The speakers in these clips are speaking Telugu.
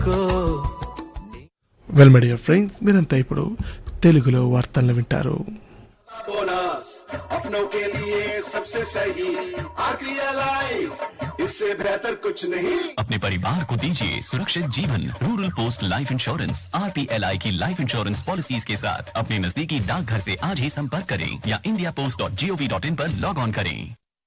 అనుకో వెల్ మై డియర్ ఫ్రెండ్స్ మీరంతా ఇప్పుడు తెలుగులో వార్తలను వింటారు बोनस अपनों के लिए सबसे सही आरपीएलआई इससे बेहतर कुछ नहीं अपने परिवार को दीजिए सुरक्षित जीवन रूरल पोस्ट लाइफ इंश्योरेंस आर की लाइफ इंश्योरेंस पॉलिसीज के साथ अपने नजदीकी डाकघर से आज ही संपर्क करें या India post dot G O V dot in पर लॉग ऑन करें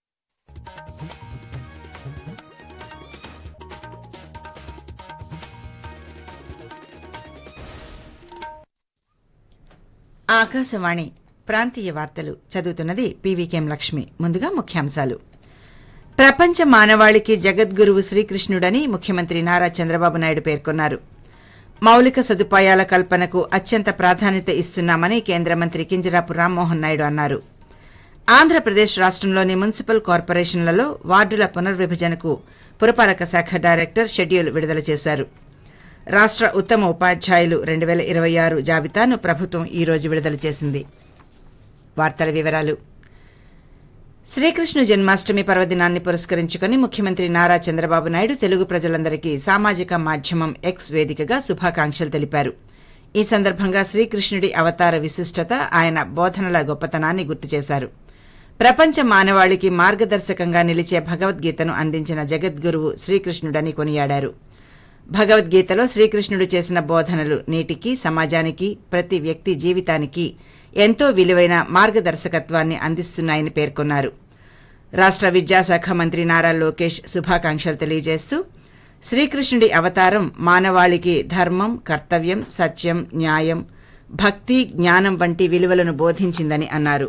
ఆకాశవాణి ప్రాంతీయ వార్తలు చదువుతున్నది పీవీకేం లక్ష్మి ముందుగా ముఖ్యాంశాలు ప్రపంచ మానవాళికి జగద్గురువు శ్రీకృష్ణుడని ముఖ్యమంత్రి నారా చంద్రబాబు నాయుడు పేర్కొన్నారు మౌలిక సదుపాయాల కల్పనకు అత్యంత ప్రాధాన్యత ఇస్తున్నామని కేంద్ర మంత్రి కింజరాపు రామ్మోహన్ నాయుడు అన్నారు ఆంధ్రప్రదేశ్ రాష్టంలోని మున్సిపల్ కార్పొరేషన్లలో వార్డుల పునర్విభజనకు పురపాలక శాఖ డైరెక్టర్ షెడ్యూల్ విడుదల చేశారు రాష్ట ఉత్తమ ఉపాధ్యాయులు రెండు వేల ఇరవై ఆరు జాబితాను ప్రభుత్వం ఈ రోజు విడుదల చేసింది వార్తల వివరాలు శ్రీకృష్ణ జన్మాష్టమి పర్వదినాన్ని పురస్కరించుకుని ముఖ్యమంత్రి నారా చంద్రబాబు నాయుడు తెలుగు ప్రజలందరికీ సామాజిక మాధ్యమం ఎక్స్ వేదికగా శుభాకాంక్షలు తెలిపారు ఈ సందర్భంగా శ్రీకృష్ణుడి అవతార విశిష్టత ఆయన బోధనల గొప్పతనాన్ని గుర్తు చేశారు ప్రపంచ మానవాళికి మార్గదర్శకంగా నిలిచే భగవద్గీతను అందించిన జగద్గురువు శ్రీకృష్ణుడని కొనియాడారు భగవద్గీతలో శ్రీకృష్ణుడు చేసిన బోధనలు నేటికి సమాజానికి ప్రతి వ్యక్తి జీవితానికి ఎంతో విలువైన మార్గదర్శకత్వాన్ని అందిస్తున్నాయని పేర్కొన్నారు రాష్ట విద్యాశాఖ మంత్రి నారా లోకేష్ శుభాకాంక్షలు తెలియజేస్తూ శ్రీకృష్ణుడి అవతారం మానవాళికి ధర్మం కర్తవ్యం సత్యం న్యాయం భక్తి జ్ఞానం వంటి విలువలను బోధించిందని అన్నారు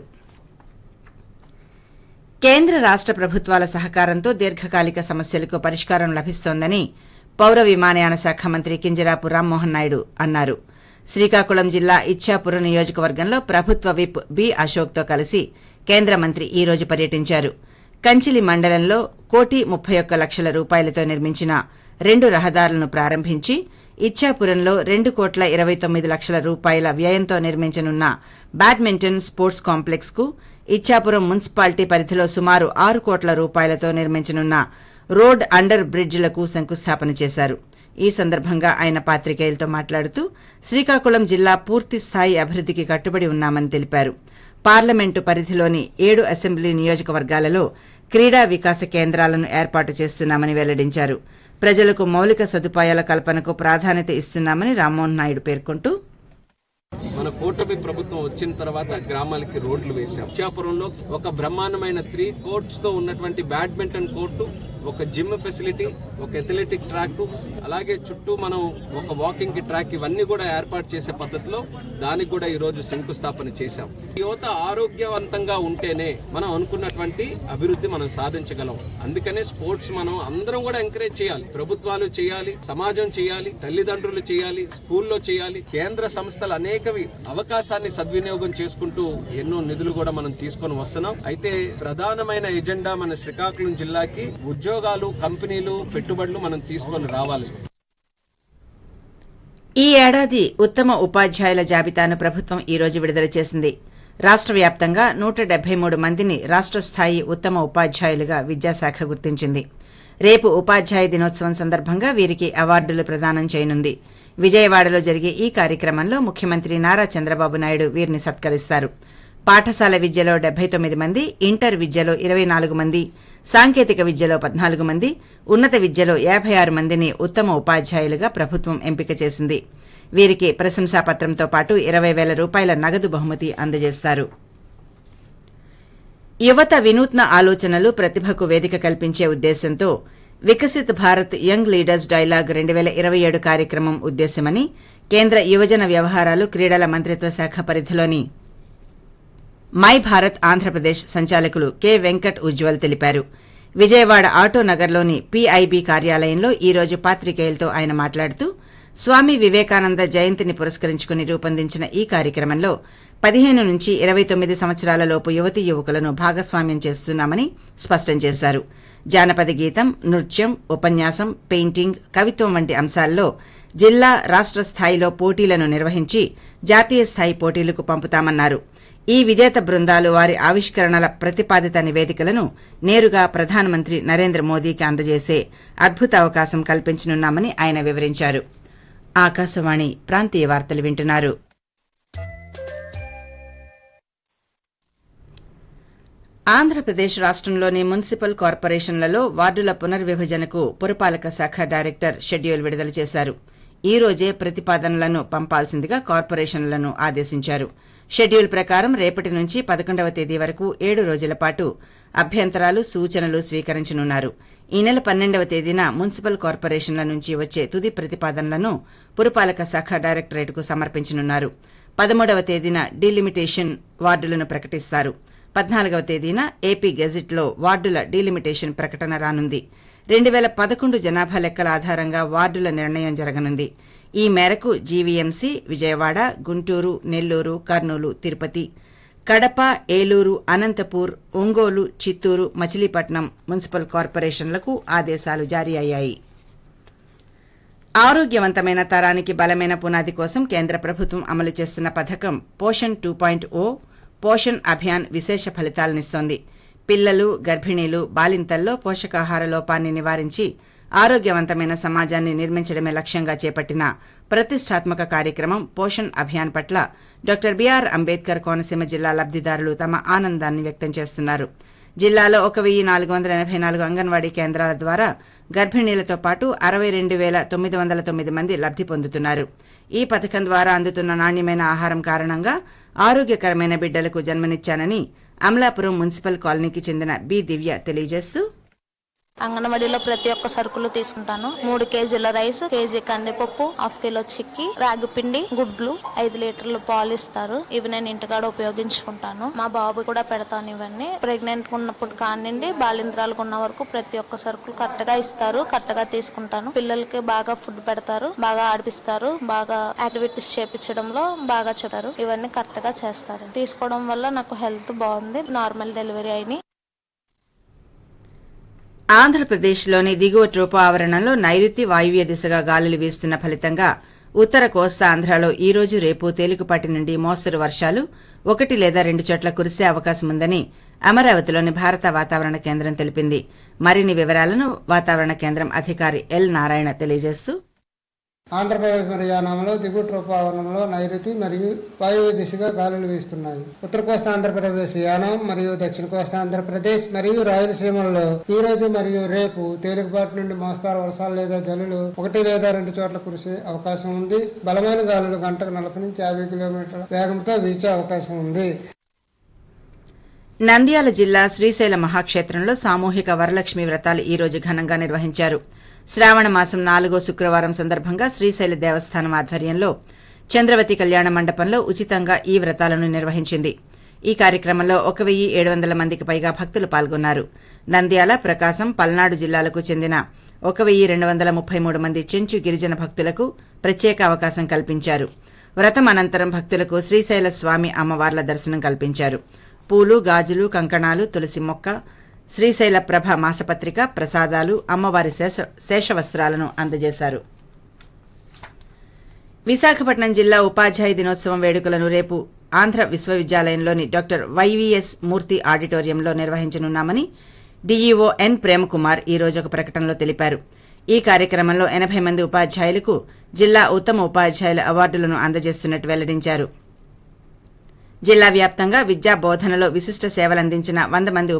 కేంద్ర రాష్ట ప్రభుత్వాల సహకారంతో దీర్ఘకాలిక సమస్యలకు పరిష్కారం లభిస్తోందని పౌర విమానయాన శాఖ మంత్రి కింజరాపు రామ్మోహన్ నాయుడు అన్నారు శ్రీకాకుళం జిల్లా ఇచ్చాపురం నియోజకవర్గంలో ప్రభుత్వ విప్ బి అశోక్తో కలిసి కేంద్ర మంత్రి ఈ రోజు పర్యటించారు కంచిలి మండలంలో కోటి ముప్పై ఒక్క లక్షల రూపాయలతో నిర్మించిన రెండు రహదారులను ప్రారంభించి ఇచ్చాపురంలో రెండు కోట్ల ఇరవై తొమ్మిది లక్షల రూపాయల వ్యయంతో నిర్మించనున్న బ్యాడ్మింటన్ స్పోర్ట్స్ కాంప్లెక్స్ కు ఇచ్చాపురం మున్సిపాలిటీ పరిధిలో సుమారు ఆరు కోట్ల రూపాయలతో నిర్మించనున్న రోడ్ అండర్ బ్రిడ్జిలకు శంకుస్థాపన చేశారు ఈ సందర్భంగా ఆయన పాత్రికేయులతో మాట్లాడుతూ శ్రీకాకుళం జిల్లా పూర్తి స్థాయి అభివృద్దికి కట్టుబడి ఉన్నామని తెలిపారు పార్లమెంటు పరిధిలోని ఏడు అసెంబ్లీ నియోజకవర్గాలలో క్రీడా వికాస కేంద్రాలను ఏర్పాటు చేస్తున్నామని వెల్లడించారు ప్రజలకు మౌలిక సదుపాయాల కల్పనకు ప్రాధాన్యత ఇస్తున్నామని రామ్మోహన్ నాయుడు పేర్కొంటూ మన కూటమి ప్రభుత్వం వచ్చిన తర్వాత గ్రామాలకి రోడ్లు వేశాం ఇచ్చాపురంలో ఒక బ్రహ్మాండమైన త్రీ కోర్ట్స్ తో ఉన్నటువంటి బ్యాడ్మింటన్ కోర్టు ఒక జిమ్ ఫెసిలిటీ ఒక అథ్లెటిక్ ట్రాక్ అలాగే చుట్టూ మనం ఒక వాకింగ్ కి ట్రాక్ ఇవన్నీ కూడా ఏర్పాటు చేసే పద్ధతిలో దానికి కూడా ఈ రోజు శంకుస్థాపన చేశాం యువత ఆరోగ్యవంతంగా ఉంటేనే మనం అనుకున్నటువంటి అభివృద్ధి మనం సాధించగలం అందుకనే స్పోర్ట్స్ మనం అందరం కూడా ఎంకరేజ్ చేయాలి ప్రభుత్వాలు చేయాలి సమాజం చేయాలి తల్లిదండ్రులు చేయాలి స్కూల్లో చేయాలి కేంద్ర సంస్థలు అనేకవి అవకాశాన్ని సద్వినియోగం చేసుకుంటూ ఎన్నో నిధులు కూడా మనం తీసుకొని వస్తున్నాం అయితే ప్రధానమైన ఎజెండా మన శ్రీకాకుళం జిల్లాకి ఉద్యోగాలు కంపెనీలు పెట్టుబడులు మనం తీసుకొని రావాలి ఈ ఏడాది ఉత్తమ ఉపాధ్యాయుల జాబితాను ప్రభుత్వం ఈ రోజు విడుదల చేసింది రాష్ట వ్యాప్తంగా నూట డెబ్బై మూడు మందిని రాష్ట స్థాయి ఉత్తమ ఉపాధ్యాయులుగా విద్యాశాఖ గుర్తించింది రేపు ఉపాధ్యాయ దినోత్సవం సందర్భంగా వీరికి అవార్డులు ప్రదానం చేయనుంది విజయవాడలో జరిగే ఈ కార్యక్రమంలో ముఖ్యమంత్రి నారా చంద్రబాబు నాయుడు వీరిని సత్కరిస్తారు పాఠశాల విద్యలో డెబ్బై తొమ్మిది మంది ఇంటర్ విద్యలో ఇరవై నాలుగు మంది సాంకేతిక విద్యలో పద్నాలుగు మంది ఉన్నత విద్యలో యాభై ఆరు మందిని ఉత్తమ ఉపాధ్యాయులుగా ప్రభుత్వం ఎంపిక చేసింది వీరికి ప్రశంసాపత్రంతో పాటు ఇరవై వేల రూపాయల నగదు బహుమతి అందజేస్తారు యువత వినూత్న ఆలోచనలు ప్రతిభకు వేదిక కల్పించే ఉద్దేశంతో Viksit Bharat young leaders dialogue రెండు వేల ఇరవై ఏడు కార్యక్రమం ఉద్దేశమని కేంద్ర యువజన వ్యవహారాలు క్రీడల మంత్రిత్వ శాఖ పరిధిలోని మై భారత్ ఆంధ్రప్రదేశ్ సంచాలకులు కె వెంకట్ ఉజ్వల్ తెలిపారు విజయవాడ ఆటో నగర్లోని పీఐబీ కార్యాలయంలో ఈ రోజు పాత్రికేయులతో ఆయన మాట్లాడుతూ స్వామి వివేకానంద జయంతిని పురస్కరించుకుని రూపొందించిన ఈ కార్యక్రమంలో పదిహేను నుంచి ఇరవై తొమ్మిది సంవత్సరాల లోపు యువతీ యువకులను భాగస్వామ్యం చేస్తున్నామని స్పష్టం చేశారు జానపద గీతం నృత్యం ఉపన్యాసం పెయింటింగ్ కవిత్వం వంటి అంశాల్లో జిల్లా రాష్ట స్థాయిలో పోటీలను నిర్వహించి జాతీయ స్థాయి పోటీలకు పంపుతామన్నారు ఈ విజేత బృందాలు వారి ఆవిష్కరణల ప్రతిపాదిత నివేదికలను నేరుగా ప్రధానమంత్రి నరేంద్ర మోదీకి అందజేసే అద్భుత అవకాశం కల్పించనున్నామని ఆయన వివరించారు ఆకాశవాణి ప్రాంతీయ వార్తలు వింటున్నారు ఆంధ్రప్రదేశ్ రాష్ట్రంలోని మున్సిపల్ కార్పొరేషన్లలో వార్డుల పునర్విభజనకు పురపాలక శాఖ డైరెక్టర్ షెడ్యూల్ విడుదల చేశారు ఈ రోజే ప్రతిపాదనలను పంపాల్సిందిగా కార్పొరేషన్లను ఆదేశించారు షెడ్యూల్ ప్రకారం రేపటి నుంచి పదకొండవ తేదీ వరకు ఏడు రోజుల పాటు అభ్యంతరాలు సూచనలు స్వీకరించనున్నారు ఈ నెల పన్నెండవ తేదీన మున్సిపల్ కార్పొరేషన్ల నుంచి వచ్చే తుది ప్రతిపాదనలను పురపాలక శాఖ డైరెక్టరేట్కు సమర్పించనున్నారు పదమూడవ తేదీన డీలిమిటేషన్ వార్డులను ప్రకటిస్తారు పద్నాలుగవ తేదీన ఏపీ గెజిట్లో వార్డుల డీలిమిటేషన్ ప్రకటన రానుంది రెండు వేల పదకొండు జనాభా లెక్కల ఆధారంగా వార్డుల నిర్ణయం జరగనుంది ఈ మేరకు జీవీఎంసీ విజయవాడ గుంటూరు నెల్లూరు కర్నూలు తిరుపతి కడప ఏలూరు అనంతపూర్ ఒంగోలు చిత్తూరు మచిలీపట్నం మున్సిపల్ కార్పొరేషన్లకు ఆదేశాలు జారీ అయ్యాయి ఆరోగ్యవంతమైన తరానికి బలమైన పునాది కోసం కేంద్ర ప్రభుత్వం అమలు చేస్తున్న పథకం Poshan two point O Poshan Abhiyan విశేష ఫలితాలనిస్తోంది పిల్లలు గర్భిణీలు బాలింతల్లో పోషకాహార లోపాన్ని నివారించి ఆరోగ్యవంతమైన సమాజాన్ని నిర్మించడమే లక్ష్యంగా చేపట్టిన ప్రతిష్టాత్మక కార్యక్రమం పోషణ్ అభియాన్ పట్ల డాక్టర్ బీఆర్ అంబేద్కర్ కోనసీమ జిల్లా లబ్దిదారులు తమ ఆనందాన్ని వ్యక్తం చేస్తున్నారు జిల్లాలో ఒక వెయ్యి నాలుగు వందల ఎనభై నాలుగు అంగన్వాడీ కేంద్రాల ద్వారా గర్భిణీలతో పాటు అరవై రెండు వేల తొమ్మిది వందల తొమ్మిది మంది లబ్ది పొందుతున్నారు ఈ పథకం ద్వారా అందుతున్న నాణ్యమైన ఆహారం కారణంగా ఆరోగ్యకరమైన బిడ్డలకు జన్మనిచ్చానని అమలాపురం మున్సిపల్ కాలనీకి చెందిన బి దివ్య తెలియజేస్తూ అంగన్వాడీలో ప్రతి ఒక్క సరుకులు తీసుకుంటాను మూడు కేజీల రైస్ కేజీ కందిపప్పు హాఫ్ కిలో చిక్కి రాగి పిండి గుడ్లు ఐదు లీటర్లు పాలు ఇస్తారు ఇవి నేను ఇంటికాడ ఉపయోగించుకుంటాను మా బాబు కూడా పెడతాను ఇవన్నీ ప్రెగ్నెంట్ ఉన్నప్పుడు కానివ్వండి బాలింత్రాలకు ఉన్న వరకు ప్రతి ఒక్క సరుకులు కరెక్ట్ గా ఇస్తారు కరెక్ట్ గా తీసుకుంటాను పిల్లలకి బాగా ఫుడ్ పెడతారు బాగా ఆడిపిస్తారు బాగా యాక్టివిటీస్ చేపించడంలో బాగా చెప్తారు ఇవన్నీ కరెక్ట్ గా చేస్తారు తీసుకోవడం వల్ల నాకు హెల్త్ బాగుంది నార్మల్ డెలివరీ అయినాయి ఆంధ్రప్రదేశ్లోని దిగువ ట్రోపో ఆవరణంలో నైరుతి వాయువ్య దిశగా గాలులు వీస్తున్న ఫలితంగా ఉత్తర కోస్తా ఆంధ్రాలో ఈ రోజు రేపు తేలికపాటి నుండి మోస్తరు వర్షాలు ఒకటి లేదా రెండు చోట్ల కురిసే అవకాశం ఉందని అమరావతిలోని భారత వాతావరణ కేంద్రం తెలిపింది మరిన్ని వివరాలను వాతావరణ కేంద్రం అధికారి ఎల్ నారాయణ తెలియజేస్తూ ఆంధ్రప్రదేశ్ మరియు యానాంలో దిగువ ట్రోపావరణంలో నైరుతి మరియు వాయువ్య దిశగా గాలులు వీస్తున్నాయి ఉత్తర కోస్తా ఆంధ్రప్రదేశ్ యానాం మరియు దక్షిణ కోస్తా ఆంధ్రప్రదేశ్ మరియు రాయలసీమల్లో ఈ రోజు మరియు రేపు తేలికపాటి నుండి మోస్తారు వర్షాలు లేదా జల్లులు ఒకటి లేదా రెండు చోట్ల కురిసే అవకాశం ఉంది బలమైన గాలులు గంటకు నలభై నుంచి యాభై కిలోమీటర్ల వేగంతో వీచే అవకాశం ఉంది నంద్యాల జిల్లా శ్రీశైల మహాక్షేత్రంలో సామూహిక వరలక్ష్మి వ్రతాలు ఈ రోజు ఘనంగా నిర్వహించారు శ్రావణ మాసం నాలుగో శుక్రవారం సందర్భంగా శ్రీశైల దేవస్థానం ఆధ్వర్యంలో చంద్రవతి కళ్యాణ మండపంలో ఉచితంగా ఈ వ్రతాలను నిర్వహించింది ఈ కార్యక్రమంలో ఒక వెయ్యి ఏడు వందల మందికి పైగా భక్తులు పాల్గొన్నారు నంద్యాల ప్రకాశం పల్నాడు జిల్లాలకు చెందిన ఒక వెయ్యి రెండు వందల ముప్పై మూడు మంది చెంచు గిరిజన భక్తులకు ప్రత్యేక అవకాశం కల్పించారు వ్రతం అనంతరం భక్తులకు శ్రీశైల స్వామి అమ్మవార్ల దర్శనం కల్పించారు పూలు గాజులు కంకణాలు తులసి మొక్క శ్రీశైల ప్రభ మాసపత్రిక ప్రసాదాలు అమ్మవారి శేష శేషవస్త్రాలను అందజేశారు విశాఖపట్నం జిల్లా ఉపాధ్యాయ దినోత్సవం వేడుకలను రేపు ఆంధ్ర విశ్వవిద్యాలయంలోని డాక్టర్ వైవీఎస్ మూర్తి ఆడిటోరియంలో నిర్వహించనున్నామని డీఈఓ ఎన్ ప్రేమకుమార్ ఈ రోజు ఒక ప్రకటనలో తెలిపారు ఈ కార్యక్రమంలో ఎనభై మంది ఉపాధ్యాయులకు జిల్లా ఉత్తమ ఉపాధ్యాయుల అవార్డులను అందజేస్తున్నట్టు వెల్లడించారు జిల్లా వ్యాప్తంగా విద్యా బోధనలో విశిష్ట సేవలందించిన వంద మంది